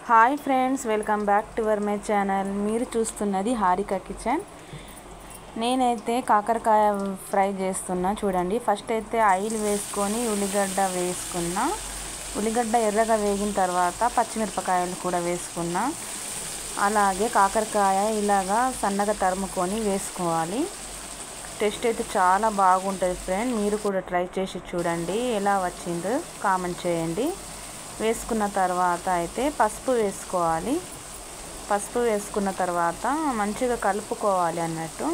hi friends welcome back to our my channel మీరు చూస్తున్నది Harika kitchen నేనైతే కాకరకాయ ఫ్రై చేస్తున్నా చూడండి ఫస్ట్ అయితే ఆయిల్ వేసుకొని ఉల్లిగడ్డ వేసుకున్నా ఉల్లిగడ్డ ఎర్రగా వేగిన తర్వాత పచ్చిమిరపకాయలు కూడా వేసుకున్నా అలాగే కాకరకాయ ఇలాగా సన్నగా తరుముకొని వేసుకోవాలి టేస్ట్ అయితే చాలా బాగుంటుంది ఫ్రెండ్ మీరు కూడా ట్రై చేసి చూడండి ఎలా వచ్చిందో కామెంట్ చేయండి వేసుకున్న తర్వాత అయితే పసుపు వేసుకోవాలి పసుపు వేసుకున్న తర్వాత మంచిగా కలుపుకోవాలి అన్నట్టు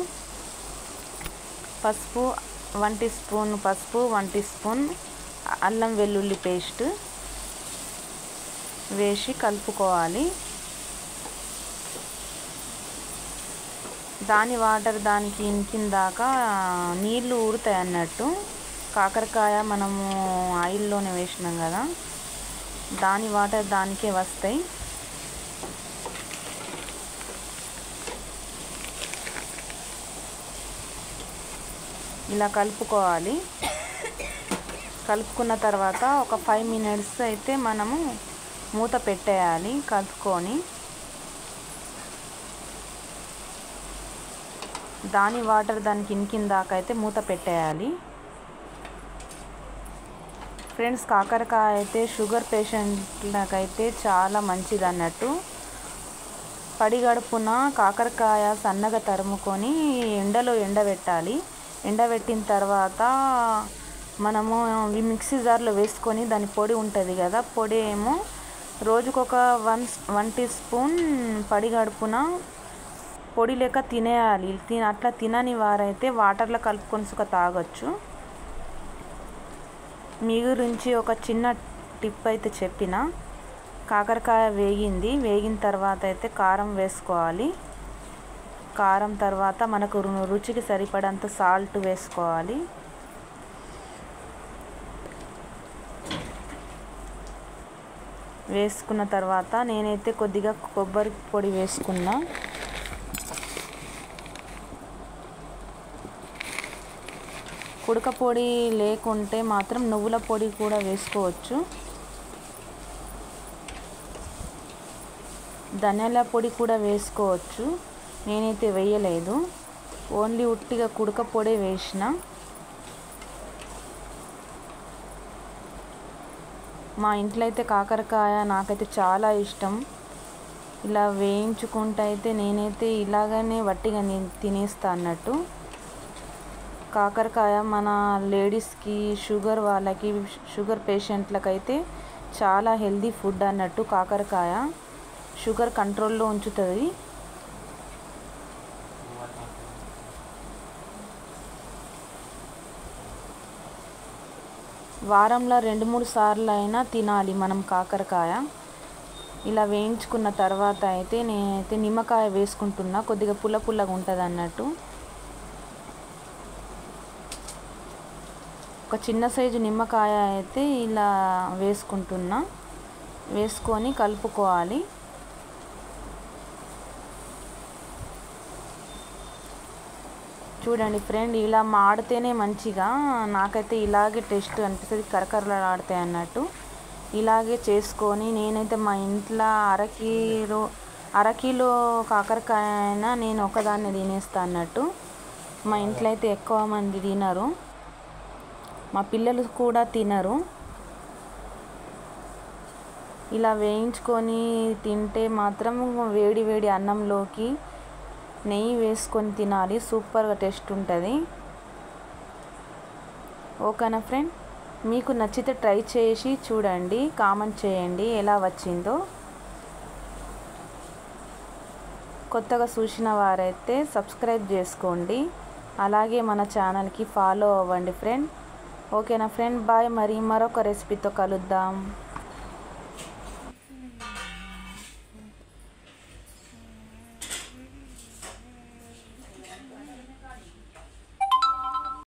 పసుపు వన్ టీ స్పూన్ పసుపు వన్ టీ స్పూన్ అల్లం వెల్లుల్లి పేస్ట్ వేసి కలుపుకోవాలి దాని వాటర్ దానికి ఇంకిందాక నీళ్ళు ఊరుతాయి అన్నట్టు కాకరకాయ మనము ఆయిల్లోనే వేసినాం కదా దాని వాటర్ దానికే వస్తాయి ఇలా కలుపుకోవాలి కలుపుకున్న తర్వాత ఒక ఫైవ్ మినిట్స్ అయితే మనము మూత పెట్టేయాలి కలుపుకొని దాని వాటర్ దానికి ఇంకిందాక అయితే మూత పెట్టేయాలి ఫ్రెండ్స్ కాకరకాయ అయితే షుగర్ పేషెంట్లకైతే చాలా మంచిది అన్నట్టు పడిగడుపున కాకరకాయ సన్నగా తరుముకొని ఎండలో ఎండబెట్టాలి ఎండబెట్టిన తర్వాత మనము ఈ మిక్సీ జార్లో వేసుకొని దాని పొడి ఉంటుంది కదా పొడి ఏమో రోజుకొక వన్ వన్ టీ స్పూన్ పడిగడుపున పొడి లెక్క తినేయాలి తిన అట్లా తినని వారైతే వాటర్లో కలుపుకొని సుఖ తాగొచ్చు మీ గురించి ఒక చిన్న టిప్ అయితే చెప్పిన కాకరకాయ వేగింది వేగిన తర్వాత అయితే కారం వేసుకోవాలి కారం తర్వాత మనకు రు- రుచికి సరిపడంత సాల్ట్ వేసుకోవాలి వేసుకున్న తర్వాత నేనైతే కొద్దిగా కొబ్బరి పొడి వేసుకున్నా కుడక పొడి లేకుంటే మాత్రం నువ్వుల పొడి కూడా వేసుకోవచ్చు ధనియాల పొడి కూడా వేసుకోవచ్చు నేనైతే వేయలేదు ఓన్లీ ఉట్టిగా కుడక పొడి వేసిన మా ఇంట్లో అయితే కాకరకాయ నాకైతే చాలా ఇష్టం ఇలా వేయించుకుంటే అయితే నేనైతే ఇలాగనే వట్టిగా నేను తినేస్తా అన్నట్టు కాకరకాయ మన లేడీస్కి షుగర్ వాళ్ళకి షుగర్ పేషెంట్లకైతే చాలా హెల్దీ ఫుడ్ అన్నట్టు కాకరకాయ షుగర్ కంట్రోల్లో ఉంచుతుంది వారంలో రెండు మూడు సార్లు అయినా తినాలి మనం కాకరకాయ ఇలా వేయించుకున్న తర్వాత అయితే నేనైతే నిమ్మకాయ వేసుకుంటున్నా కొద్దిగా పుల్ల పుల్లగా ఉంటుంది అన్నట్టు ఒక చిన్న సైజు నిమ్మకాయ అయితే ఇలా వేసుకుంటున్నా వేసుకొని కలుపుకోవాలి చూడండి ఫ్రెండ్ ఇలా మాడితేనే మంచిగా నాకైతే ఇలాగే టేస్ట్ అనిపిస్తుంది కరకరలాడతాయి అన్నట్టు ఇలాగే చేసుకొని నేనైతే మా ఇంట్లో అరకిలో అరకిలో కాకరకాయ అయినా నేను ఒకదాన్ని తినేస్తా అన్నట్టు మా ఇంట్లో అయితే ఎక్కువ మంది తినరు మా పిల్లలు కూడా తినరు ఇలా వేయించుకొని తింటే మాత్రం వేడి వేడి అన్నంలోకి నెయ్యి వేసుకొని తినాలి సూపర్గా టేస్ట్ ఉంటుంది ఓకేనా ఫ్రెండ్ మీకు నచ్చితే ట్రై చేసి చూడండి కామెంట్ చేయండి ఎలా వచ్చిందో కొత్తగా చూసిన వారైతే సబ్స్క్రైబ్ చేసుకోండి అలాగే మన ఛానల్కి ఫాలో అవ్వండి ఫ్రెండ్ ఓకేనా ఫ్రెండ్ బాయ్ మరి మరొక రెసిపీతో కలుద్దాం